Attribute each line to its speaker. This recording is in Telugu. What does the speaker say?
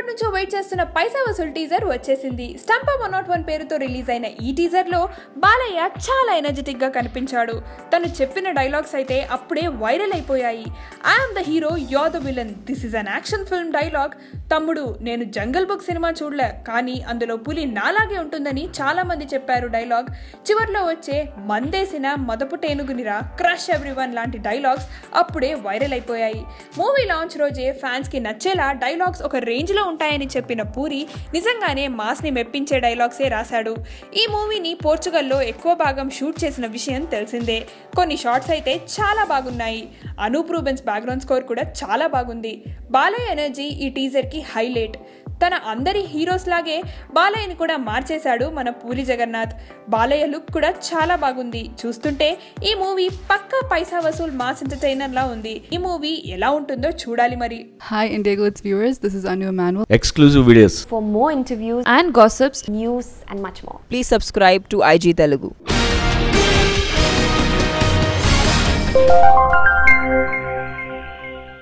Speaker 1: ఎప్పటి నుంచో వెయిట్ చేస్తున్న పైసా వసూల్ టీజర్ వచ్చేసింది స్టంపా వన్ నాట్ వన్ పేరుతో రిలీజ్ అయిన ఈ టీజర్ లో బాలయ్య చాలా ఎనర్జెటిక్ గా కనిపించాడు తను చెప్పిన డైలాగ్స్ అయితే అప్పుడే వైరల్ అయిపోయాయి I'm the hero yo the villain this is an action film dialogue తమ్ముడు నేను జంగల్ బుక్ సినిమా చూడలే కానీ అందులో పులి నాలాగే ఉంటుందని చాలా మంది చెప్పారు డైలాగ్ చివర్లో వచ్చే మందేసిన మదపు టేనుగునిరా క్రష్ ఎవ్రీవన్ లాంటి డైలాగ్స్ అప్పుడే వైరల్ అయిపోయాయి మూవీ లాంచ్ రోజే ఫ్యాన్స్ కి నచ్చేలా డైలాగ్స్ ఒక రేంజ్ లో ఉంటాయని చెప్పిన పూరి నిజంగానే మాస్ ని మెప్పించే డైలాగ్సే రాశాడు ఈ మూవీని పోర్చుగల్లో ఎక్కువ భాగం షూట్ చేసిన విషయం తెలిసిందే కొన్ని షార్ట్స్ అయితే చాలా బాగున్నాయి అనూప్ రూబెన్స్ బ్యాక్గ్రౌండ్ స్కోర్ కూడా చాలా బాగుంది బాలయ్య ఎనర్జీ ఈ టీజర్ కి హైలైట్ తన అందరి హీరోస్ లాగే బాలయ్యని కూడా మార్చేశాడు మన పూరి జగన్నాథ్ బాలయ్య లుక్ కూడా చాలా బాగుంది చూస్తుంటే ఈ మూవీ పక్కా పైసా వసూల్ మాస్ ఎంటర్టైనర్ లా ఉంది ఈ మూవీ ఎలా ఉంటుందో చూడాలి మరి
Speaker 2: Hi, Indigo, its viewers. This is Anu Emanuel.
Speaker 3: exclusive videos
Speaker 4: For more interviews
Speaker 5: and gossips
Speaker 4: news and much more.
Speaker 6: Please subscribe to IG Telugu.